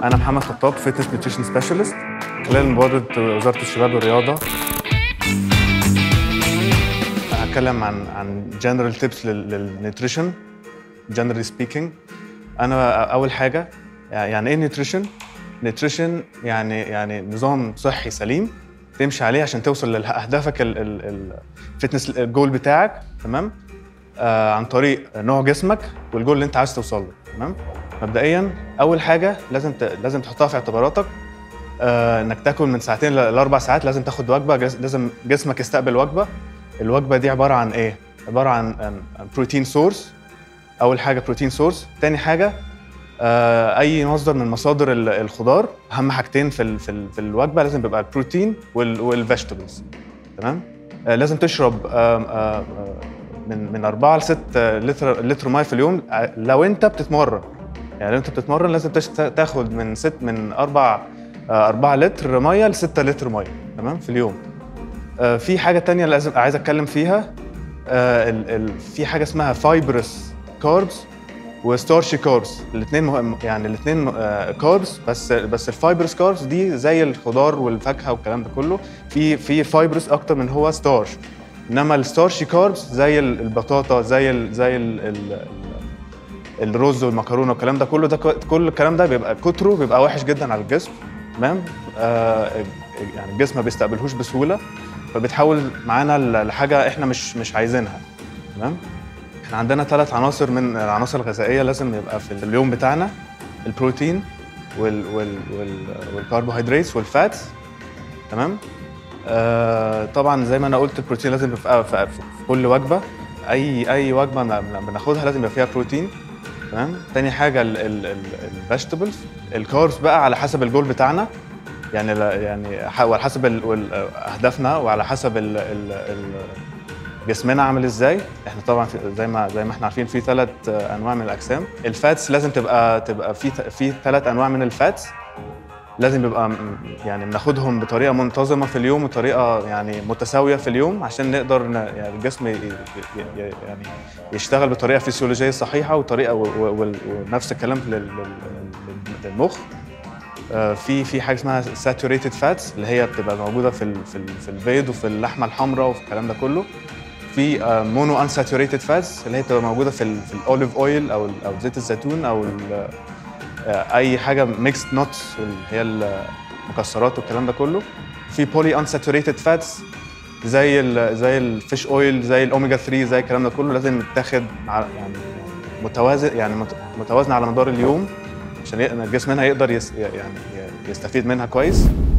انا محمد خطاب فيتنس نيوتريشن سبيشالست خلال مبادره وزاره الشباب والرياضه هتكلم عن عن جنرال تيبس للنيوتريشن جنرالي سبيكينج انا اول حاجه يعني ايه نيوتريشن نيوتريشن يعني يعني نظام صحي سليم تمشي عليه عشان توصل لاهدافك الفتنس الجول بتاعك تمام آه عن طريق نوع جسمك والجول اللي انت عايز توصل له تمام مبدئيا اول حاجه لازم ت... لازم تحطها في اعتباراتك آه انك تاكل من ساعتين لاربع ساعات لازم تاخد وجبه جس... لازم جسمك يستقبل وجبه الوجبه دي عباره عن ايه عباره عن, عن... عن بروتين سورس اول حاجه بروتين سورس تاني حاجه آه اي مصدر من مصادر الخضار اهم حاجتين في ال... في, ال... في الوجبه لازم بيبقى البروتين وال... والفيجيتابلز تمام آه لازم تشرب آه آه من من 4 ل 6 لتر لتر ميه في اليوم لو انت بتتمرن يعني لو انت بتتمرن لازم تاخد من 6 من 4 4 لتر ميه ل 6 لتر ميه تمام في اليوم في حاجه تانية لازم عايز اتكلم فيها ال ال في حاجه اسمها فايبرس كاربس وستارشي كاربس الاثنين مهم يعني الاثنين كاربس بس بس الفايبرس كاربس دي زي الخضار والفاكهه والكلام ده كله في في فايبرس اكتر من هو ستارش انما الستارشي كاربس زي البطاطا زي ال زي ال ال الرز والمكرونه والكلام ده كله ده كل الكلام ده بيبقى كتره بيبقى وحش جدا على الجسم تمام آه يعني الجسم ما بيستقبلهوش بسهوله فبيتحول معانا لحاجه احنا مش مش عايزينها تمام احنا عندنا ثلاث عناصر من العناصر الغذائيه لازم يبقى في اليوم بتاعنا البروتين وال وال وال والكربوهيدرات والفاتس تمام آه طبعا زي ما انا قلت البروتين لازم يبقى في, في كل وجبه اي اي وجبه بناخدها لازم يبقى فيها بروتين تمام تاني حاجه الفيجيتابلز الكاربس بقى على حسب الجول بتاعنا يعني يعني وعلى حسب اهدافنا وعلى حسب ال ال ال جسمنا عامل ازاي احنا طبعا زي ما زي ما احنا عارفين في ثلاث انواع من الاجسام الفاتس لازم تبقى تبقى في في ثلاث انواع من الفاتس لازم يبقى يعني بناخدهم بطريقه منتظمه في اليوم وطريقه يعني متساويه في اليوم عشان نقدر يعني الجسم يعني يشتغل بطريقه فسيولوجيه صحيحه وطريقه ونفس الكلام للمخ في في حاجه اسمها ساتوريتد فاتس اللي هي بتبقى موجوده في ال في, ال في البيض وفي اللحمه الحمراء وفي الكلام ده كله في مونو انساتوريتد فاتس اللي هي بتبقى موجوده في ال في الاوليف اويل او او زيت الزيتون او اي حاجه ميكس نوتس اللي هي المكسرات والكلام ده كله في بولي انساتوريتد فاتس زي ال زي الفيش اويل زي الاوميجا 3 زي الكلام ده كله لازم يتاخد يعني متوازن يعني متوازنه على مدار اليوم عشان الجسم منها يقدر يس يعني يستفيد منها كويس